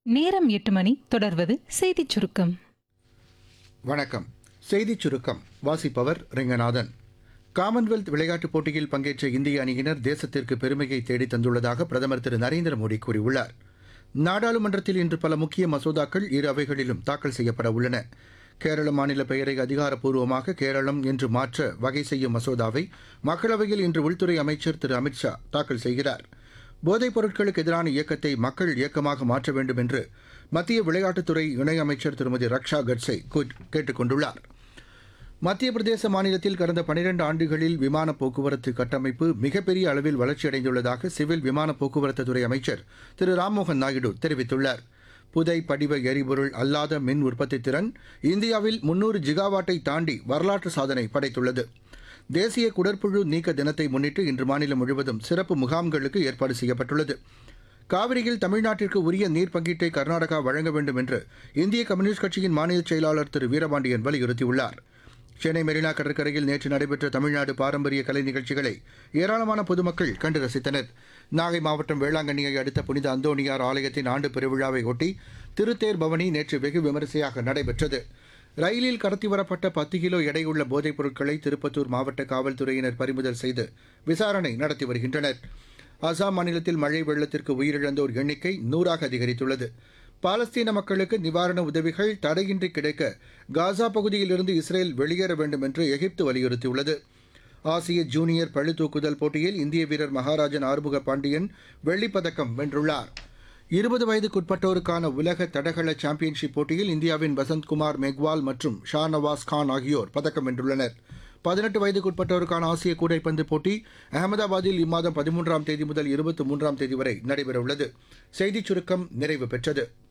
நேரம் எட்டு மணி தொடர்வது செய்திச் சுருக்கம் வணக்கம் செய்திச் சுருக்கம் வாசிப்பவர் ரெங்கநாதன் காமன்வெல்த் விளையாட்டுப் போட்டியில் பங்கேற்ற இந்திய அணியினர் தேசத்திற்கு பெருமையை தேடித் தந்துள்ளதாக பிரதமர் திரு நரேந்திர மோடி கூறியுள்ளார் நாடாளுமன்றத்தில் இன்று பல முக்கிய மசோதாக்கள் இரு அவைகளிலும் தாக்கல் செய்யப்பட உள்ளன கேரள மாநில பெயரை அதிகாரப்பூர்வமாக கேரளம் என்று மாற்ற வகை செய்யும் மசோதாவை மக்களவையில் இன்று உள்துறை அமைச்சர் திரு அமித்ஷா தாக்கல் செய்கிறார் போதைப் பொருட்களுக்கு எதிரான இயக்கத்தை மக்கள் இயக்கமாக மாற்ற வேண்டும் என்று மத்திய விளையாட்டுத்துறை இணையமைச்சர் திருமதி ரக்ஷா கட்சே கூட்- கேட்டுக் கொண்டுள்ளார் மத்திய பிரதேச மாநிலத்தில் கடந்த 12 ஆண்டுகளில் விமான போக்குவரத்து கட்டமைப்பு மிகப்பெரிய அளவில் வளர்ச்சியடைந்துள்ளதாக சிவில் விமான போக்குவரத்து துறை அமைச்சர் திரு ராம்மோகன் நாயுடு தெரிவித்துள்ளார் புதை படிவ எரிபொருள் அல்லாத மின் உற்பத்தி திறன் இந்தியாவில் 300 ஜிகாவாட்டை தாண்டி வரலாற்று சாதனை படைத்துள்ளது தேசிய குடற்புழு நீக்க தினத்தை முன்னிட்டு இன்று மாநிலம் முழுவதும் சிறப்பு முகாம்களுக்கு ஏற்பாடு செய்யப்பட்டுள்ளது காவிரியில் தமிழ்நாட்டிற்கு உரிய நீர் பங்கீட்டை கர்நாடகா வழங்க வேண்டும் என்று இந்திய கம்யூனிஸ்ட் கட்சியின் மாநில செயலாளர் திரு வீரபாண்டியன் வலியுறுத்தியுள்ளார் சென்னை மெரினா கடற்கரையில் நேற்று நடைபெற்ற தமிழ்நாடு பாரம்பரிய கலை நிகழ்ச்சிகளை ஏராளமான பொதுமக்கள் கண்டு ரசித்தனர் நாகை மாவட்டம் வேளாங்கண்ணியை அடுத்த புனித அந்தோணியார் ஆலயத்தின் ஆண்டு பெருவிழாவை ஒட்டி திருத்தேர் பவனி நேற்று வெகு விமரிசையாக நடைபெற்றது ரயிலில் கடத்தி வரப்பட்ட பத்து கிலோ எடையுள்ள போதைப் பொருட்களை திருப்பத்தூர் மாவட்ட காவல்துறையினர் பறிமுதல் செய்து விசாரணை நடத்தி வருகின்றனர் அசாம் மாநிலத்தில் மழை வெள்ளத்திற்கு உயிரிழந்தோர் எண்ணிக்கை நூறாக அதிகரித்துள்ளது பாலஸ்தீன மக்களுக்கு நிவாரண உதவிகள் தடையின்றி கிடைக்க காசா பகுதியிலிருந்து இஸ்ரேல் வெளியேற வேண்டும் என்று எகிப்து வலியுறுத்தியுள்ளது ஆசிய ஜூனியர் பளுதூக்குதல் போட்டியில் இந்திய வீரர் மகாராஜன் ஆறுமுக பாண்டியன் வெள்ளிப் பதக்கம் வென்றுள்ளார் இருபது வயதுக்குட்பட்டோருக்கான உலக தடகள சாம்பியன்ஷிப் போட்டியில் இந்தியாவின் வசந்த்குமார் மெக்வால் மற்றும் ஷா நவாஸ் கான் ஆகியோர் பதக்கம் வென்றுள்ளனர் பதினெட்டு வயதுக்குட்பட்டோருக்கான ஆசிய கூடைப்பந்து போட்டி அகமதாபாத்தில் இம்மாதம் பதிமூன்றாம் தேதி முதல் இருபத்தி மூன்றாம் தேதி வரை நடைபெறவுள்ளது செய்திச் சுருக்கம் நிறைவு பெற்றது